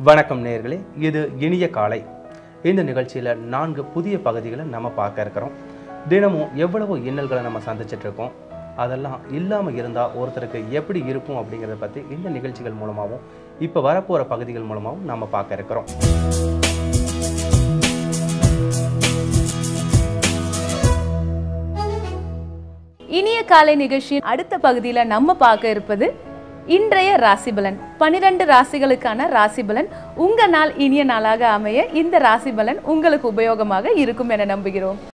வணக்கம் நேயர்களே இது இனிய காலை இந்த நிகழ்ச்சியில் நான்கு புதிய பகுதிகளை நம்ம பார்க்க இருக்கிறோம் தினமும் எவ்வளவு இன்னல்களை நம்ம சந்திச்சிட்டு இருக்கோம் அதெல்லாம் இல்லாமல் இருந்தால் ஒருத்தருக்கு எப்படி இருக்கும் அப்படிங்கிறத பற்றி இந்த நிகழ்ச்சிகள் மூலமாகவும் இப்போ வரப்போகிற பகுதிகள் மூலமாகவும் நம்ம பார்க்க இருக்கிறோம் இனிய காலை நிகழ்ச்சியின் அடுத்த பகுதியில நம்ம பார்க்க இருப்பது இன்றைய ராசிபலன் பனிரெண்டு ராசிகளுக்கான ராசிபலன் உங்க நாள் இனிய நாளாக அமைய இந்த ராசிபலன் உங்களுக்கு உபயோகமாக இருக்கும் என நம்புகிறோம்